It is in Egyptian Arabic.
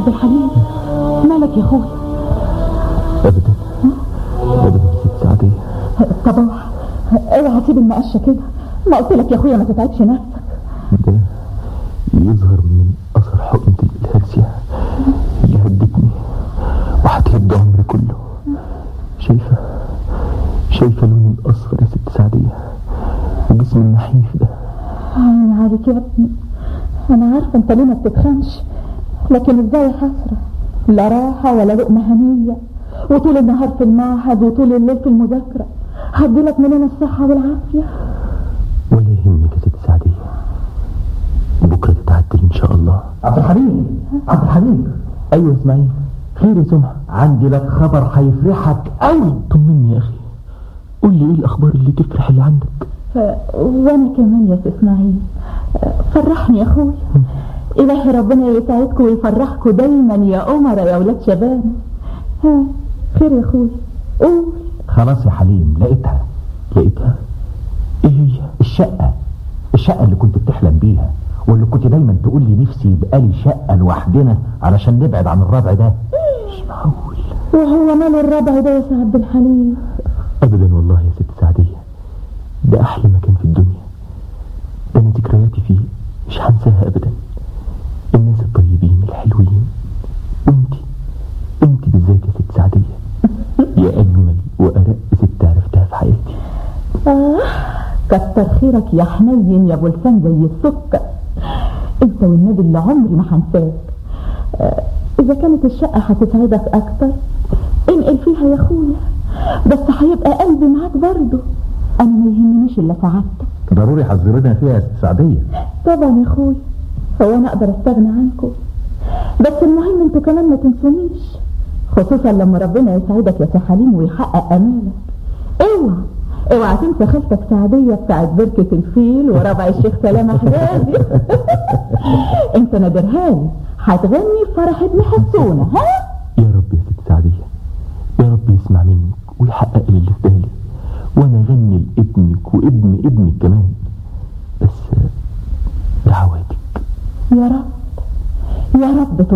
عبد الحليم مالك يا اخويا ابدا ابدا يا ست سعديه طب اوعى اوعى تسيب المقشه كده ما قلت لك يا اخويا ما تتعبش نفسك ده يظهر من اثر حقنه الالهاسيا اللي هدتني وهتهد عمري كله شايفه شايفه لون الاصفر يا ست سعديه وجسم النحيف ده عيني عليك يا ابني انا عارفه انت ليه ما بتتخنش لكن ازاي يا حسره لا راحه ولا لقمه هنيه وطول النهار في المعهد وطول الليل في المذاكره هديلك منين الصحه والعافيه ولا يهمك يا ست سعديه بكره تتعدل ان شاء الله عبد الحليم عبد الحليم ايوه اسماعيل خير يا سمعه عندي لك خبر هيفرحك قوي طمني يا اخي قول لي ايه الاخبار اللي تفرح اللي عندك ف... وانا كمان يا سي اسماعيل فرحني يا اخويا الهي ربنا يسعدكم ويفرحكم دايما يا امراء يا اولاد شباب ها خير يا اخويا قول خلاص يا حليم لقيتها لقيتها ايه هي الشقة الشقة اللي كنت بتحلم بيها واللي كنت دايما تقول لي نفسي يبقى لي شقة لوحدنا علشان نبعد عن الربع ده مش معقول وهو مال الربع ده يا سي عبد الحليم ابدا والله يا ست سعديه ده احلى مكان في الدنيا ده انا ذكرياتي فيه مش هنساها ابدا الناس الطيبين الحلوين وانتي انتي بالذات يا ست سعديه يا اجمل وارق ست عرفتها في حياتي آه كتر خيرك يا حنين يا ابو لسان زي السكر انت والنبي اللي عمري ما هنساك آه اذا كانت الشقه هتسعدك اكتر انقل فيها يا اخويا بس هيبقى قلبي معاك برضه انا ما يهمنيش الا سعادتك ضروري حذرنا فيها يا ست سعدية طبعا يا اخويا هو انا اقدر استغنى عنكم بس المهم انتوا كمان ما تنسونيش خصوصا لما ربنا يسعدك يا سي حليم ويحقق امالك اوعى اوعى تنسى خالتك سعدية بتاعت بركة الفيل وربع الشيخ سلامة حجازي انت نادرها لي هتغني في فرح ابن حسونة ها يا رب يا ست سعديه يا رب يسمع منك ويحقق لي اللي في بالي وانا اغني لابنك وابن ابنك كمان بس دعواتك يا رب يا رب